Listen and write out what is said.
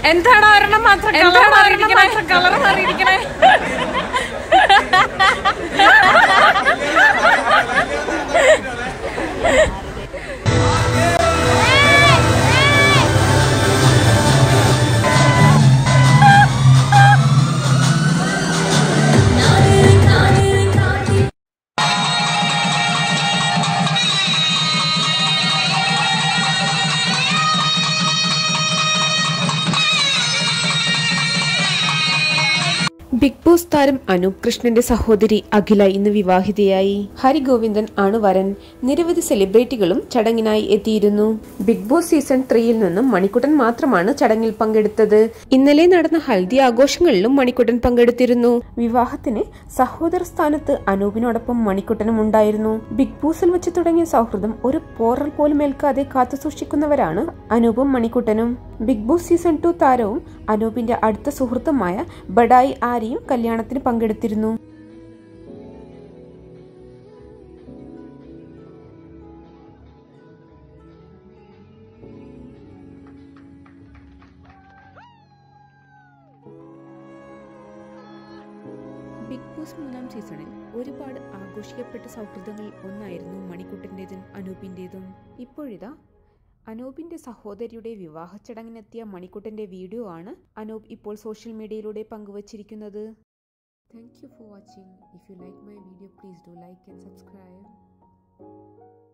എന്താണ് ഒരെണ്ണം മാത്രം എന്താണ് ഒരെണ്ണം മാത്രം കളർ മാറിയിരിക്കണേ ബിഗ് ബോസ് താരം അനൂപ് കൃഷ്ണന്റെ സഹോദരി അഖില ഇന്ന് വിവാഹിതയായി ഹരിഗോവിന്ദൻ ആണ് വരൻ നിരവധി സെലിബ്രിറ്റികളും ചടങ്ങിനായി എത്തിയിരുന്നു ബിഗ് ബോസ് സീസൺ ത്രീയിൽ നിന്നും മണിക്കുട്ടൻ മാത്രമാണ് ചടങ്ങിൽ പങ്കെടുത്തത് ഇന്നലെ നടന്ന ഹൽദി ആഘോഷങ്ങളിലും മണിക്കുട്ടൻ പങ്കെടുത്തിരുന്നു വിവാഹത്തിന് സഹോദര സ്ഥാനത്ത് അനൂപിനോടൊപ്പം മണിക്കുട്ടനും ഉണ്ടായിരുന്നു ബിഗ് ബോസിൽ വെച്ച് തുടങ്ങിയ സൗഹൃദം ഒരു പോറൽ പോലും ഏൽക്കാതെ കാത്തുസൂക്ഷിക്കുന്നവരാണ് അനൂപും മണിക്കുട്ടനും ബിഗ് ബോസ് സീസൺ ടു താരവും അനൂപിന്റെ അടുത്ത സുഹൃത്തുമായ ബഡായി ആര്യയും കല്യാണത്തിന് പങ്കെടുത്തിരുന്നു ബിഗ് ബോസ് മൂന്നാം സീസണിൽ ഒരുപാട് ആഘോഷിക്കപ്പെട്ട സൗഹൃദങ്ങളിൽ ഒന്നായിരുന്നു മണിക്കുട്ടൻ്റെതും അനൂപിൻ്റെതും ഇപ്പോഴിതാ അനൂപിന്റെ സഹോദരിയുടെ വിവാഹ ചടങ്ങിനെത്തിയ മണിക്കുട്ടന്റെ വീഡിയോ ആണ് അനൂപ് ഇപ്പോൾ സോഷ്യൽ മീഡിയയിലൂടെ പങ്കുവച്ചിരിക്കുന്നത് thank you for watching if you like my video please do like and subscribe